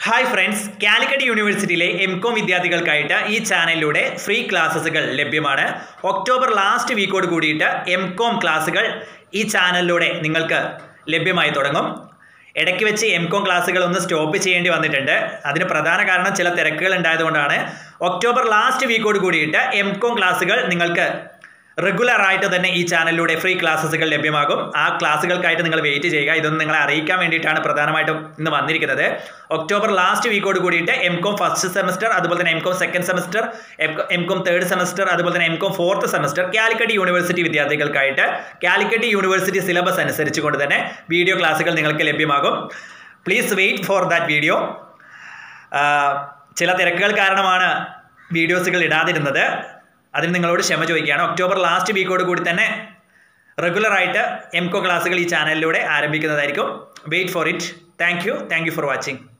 hi friends Calicut യൂണിവേഴ്സിറ്റിയിലെ M com വിദ്യാർത്ഥികൾക്കായിട്ട് ഈ ചാനലിലൂടെ ഫ്രീ ക്ലാസ്സുകൾ ലഭ്യമാണ് ഒക്ടോബർ ലാസ്റ്റ് വീക്കോട് കൂടിയിട്ട് എം കോം ക്ലാസ്സുകൾ ഈ ചാനലിലൂടെ നിങ്ങൾക്ക് ലഭ്യമായി തുടങ്ങും ഇടയ്ക്ക് വെച്ച് എം കോം ക്ലാസ്സുകൾ ഒന്ന് സ്റ്റോപ്പ് ചെയ്യേണ്ടി വന്നിട്ടുണ്ട് അതിന് പ്രധാന കാരണം ചില തിരക്കുകൾ ഉണ്ടായതുകൊണ്ടാണ് ഒക്ടോബർ ലാസ്റ്റ് വീക്കോട് കൂടിയിട്ട് എം കോം ക്ലാസ്സുകൾ നിങ്ങൾക്ക് റെഗുലർ ആയിട്ട് തന്നെ ഈ ചാനലിലൂടെ ഫ്രീ ക്ലാസ്സുകൾ ലഭ്യമാകും ആ ക്ലാസ്സുകൾക്കായിട്ട് നിങ്ങൾ വെയിറ്റ് ചെയ്യുക ഇതൊന്നും നിങ്ങളെ അറിയിക്കാൻ വേണ്ടിയിട്ടാണ് പ്രധാനമായിട്ടും ഇന്ന് വന്നിരിക്കുന്നത് ഒക്ടോബർ ലാസ്റ്റ് വീക്കോട് കൂടിയിട്ട് എം കോം ഫസ്റ്റ് സെമസ്റ്റർ അതുപോലെ തന്നെ M Com second semester M Com third semester അതുപോലെ തന്നെ M Com fourth semester Calicut university വിദ്യാർത്ഥികൾക്കായിട്ട് കാലിക്കറ്റ് യൂണിവേഴ്സിറ്റി സിലബസ് അനുസരിച്ചുകൊണ്ട് തന്നെ വീഡിയോ ക്ലാസ്സുകൾ നിങ്ങൾക്ക് ലഭ്യമാകും please wait for that video ചില തിരക്കുകൾ കാരണമാണ് വീഡിയോസുകൾ ഇടാതിരുന്നത് അതിന് നിങ്ങളോട് ക്ഷമ ചോദിക്കുകയാണ് ഒക്ടോബർ ലാസ്റ്റ് വീക്കോട് കൂടി തന്നെ റെഗുലറായിട്ട് എം കോ ക്ലാസ്സുകൾ ഈ ചാനലിലൂടെ ആരംഭിക്കുന്നതായിരിക്കും wait for it thank you thank you for watching